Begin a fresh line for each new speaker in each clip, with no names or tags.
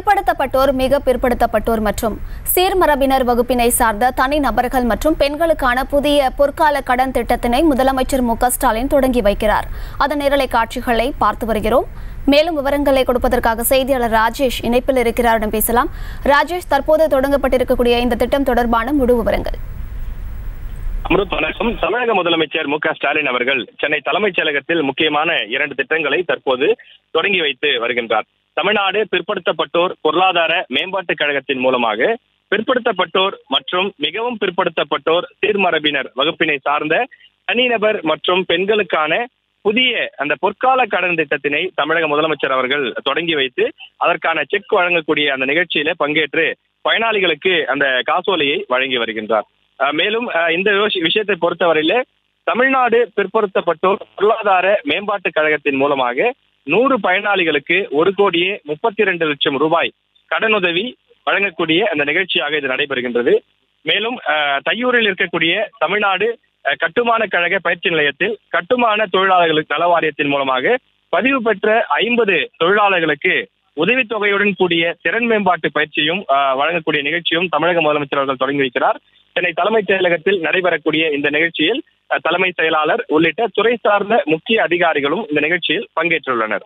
பிற்படுத்தப்பட்டோர் மிக பிற்படுத்தப்பட்டோர் மற்றும் சீர்மரபினர் வகுப்பினை சார்ந்த தனி நபர்கள் மற்றும் பெண்களுக்கான புதிய பொற்கால கடன் திட்டத்தினை முதலமைச்சர் மு க ஸ்டாலின் தொடங்கி வைக்கிறார் அதன் நேரலை காட்சிகளை பார்த்து வருகிறோம் மேலும் விவரங்களை கொடுப்பதற்காக செய்தியாளர் ராஜேஷ் இணைப்பில் இருக்கிறாரிடம் பேசலாம் ராஜேஷ் தற்போது தொடங்கப்பட்டிருக்கக்கூடிய இந்த திட்டம் தொடர்பான முழு விவரங்கள்
அம்ருத் வணக்கம் தமிழக முதலமைச்சர் மு க ஸ்டாலின் அவர்கள் சென்னை தலைமைச் செயலகத்தில் முக்கியமான இரண்டு திட்டங்களை தற்போது தொடங்கி வைத்து வருகின்றார் தமிழ்நாடு பிற்படுத்தப்பட்டோர் பொருளாதார மேம்பாட்டுக் கழகத்தின் மூலமாக பிற்படுத்தப்பட்டோர் மற்றும் மிகவும் பிற்படுத்தப்பட்டோர் சீர்மரபினர் வகுப்பினை சார்ந்த தனிநபர் மற்றும் பெண்களுக்கான புதிய அந்த பொற்கால கடன் திட்டத்தினை தமிழக முதலமைச்சர் அவர்கள் தொடங்கி வைத்து அதற்கான செக் வழங்கக்கூடிய அந்த நிகழ்ச்சியில பங்கேற்று பயனாளிகளுக்கு அந்த காசோலையை வழங்கி வருகின்றார் அஹ் மேலும் அஹ் இந்த விஷ- விஷயத்தை பொறுத்தவரையில தமிழ்நாடு பிற்படுத்தப்பட்டோர் பொருளாதார மேம்பாட்டுக் கழகத்தின் மூலமாக நூறு பயனாளிகளுக்கு ஒரு கோடியே முப்பத்தி இரண்டு லட்சம் ரூபாய் கடனுதவி வழங்கக்கூடிய அந்த நிகழ்ச்சியாக இது நடைபெறுகின்றது மேலும் அஹ், தையூரில் இருக்கக்கூடிய தமிழ்நாடு அஹ், கட்டுமான கழக பயிற்சி நிலையத்தில் கட்டுமான தொழிலாளர்களுக்கு நல வாரியத்தின் மூலமாக பதிவு பெற்ற ஐம்பது தொழிலாளர்களுக்கு உதவித்தொகையுடன் கூடிய திறன் மேம்பாட்டு பயிற்சியும் அஹ், வழங்கக்கூடிய நிகழ்ச்சியும் தமிழக முதலமைச்சர் அவர்கள் தொடங்கி வைக்கிறார் சென்னை தலைமைச் செயலகத்தில் நடைபெறக்கூடிய இந்த நிகழ்ச்சியில் அஹ், தலைமை செயலாளர் உள்ளிட்ட துறை சார்ந்த முக்கிய அதிகாரிகளும் இந்த நிகழ்ச்சியில் பங்கேற்றுள்ளனர்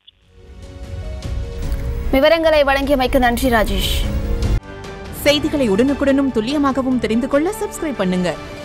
விவரங்களை வழங்கியமைக்கு நன்றி ராஜேஷ்
செய்திகளை உடனுக்குடனும் துல்லியமாகவும் தெரிந்து கொள்ள சப்ஸ்கிரைப் பண்ணுங்க